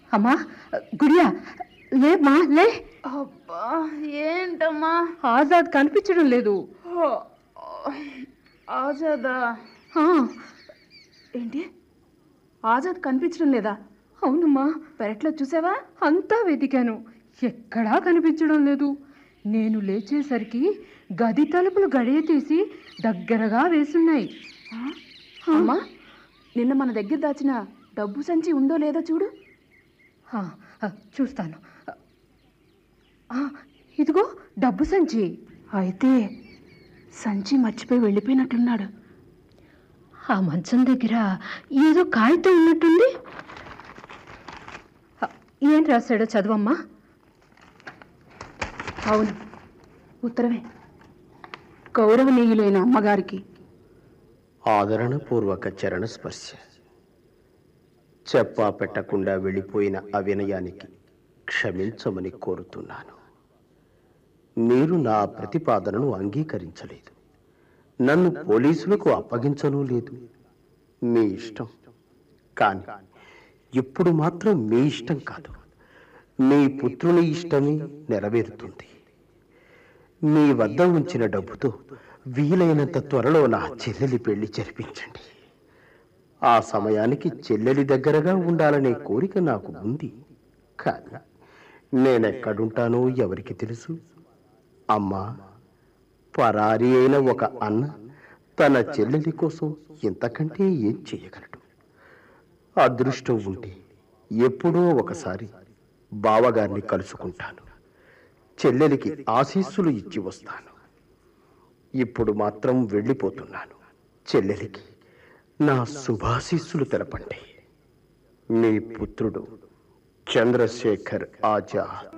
అమ్మా గుడియా లే మా లే అబ్బా ఏంటమ్మా ఆజాద్ కనిపించడం లేదు ఆజాదా ఆ, ఏంటి ఆజాద్ కనిపించడం లేదా అవునమ్మా పెరట్లో చూసావా అంతా వెతికాను ఎక్కడా కనిపించడం లేదు నేను లేచేసరికి గది తలుపులు గడియ తీసి దగ్గరగా వేసున్నాయి ఆ? అమ్మా నిన్న మన దగ్గర దాచిన డబ్బు సంచి ఉందో లేదో చూడు ఆ, ఆ, చూస్తాను ఆ, ఇదిగో డబ్బు సంచి అయితే సంచి మర్చిపోయి వెళ్ళిపోయినట్టున్నాడు ఆ మంచం దగ్గర ఏదో కాగితం ఉన్నట్టుంది ఆ, ఏం రాశాడో చదవమ్మా అవును ఉత్తరమే గౌరవనీయులైన అమ్మగారికి ఆదరణపూర్వక చరణ స్పర్శ చెప్పా పెట్టకుండా వెళ్ళిపోయిన అవినయానికి క్షమించమని కోరుతున్నాను మీరు నా ప్రతిపాదనను అంగీకరించలేదు నన్ను పోలీసులకు అప్పగించను లేదు మీ ఇష్టం కానీ ఇప్పుడు మాత్రం మీ ఇష్టం కాదు మీ పుత్రుని ఇష్టమే నెరవేరుతుంది మీ వద్ద ఉంచిన డబ్బుతో వీలైనంత త్వరలో నా చెల్లెలి పెళ్లి జరిపించండి ఆ సమయానికి చెల్లెలి దగ్గరగా ఉండాలనే కోరిక నాకు ఉంది కానీ నేనెక్కడుంటానో ఎవరికి తెలుసు అమ్మా పరారి అయిన ఒక అన్న తన చెల్లెలి కోసం ఇంతకంటే ఏం చేయగలడు అదృష్టం ఉంటే ఎప్పుడో ఒకసారి బావగారిని కలుసుకుంటాను చెల్లెలికి ఆశీస్సులు ఇచ్చి వస్తాను ఇప్పుడు మాత్రం వెళ్ళిపోతున్నాను చెల్లెలికి నా శుభాశీస్సులు తెలపండి మీ పుత్రుడు చంద్రశేఖర్ ఆజాద్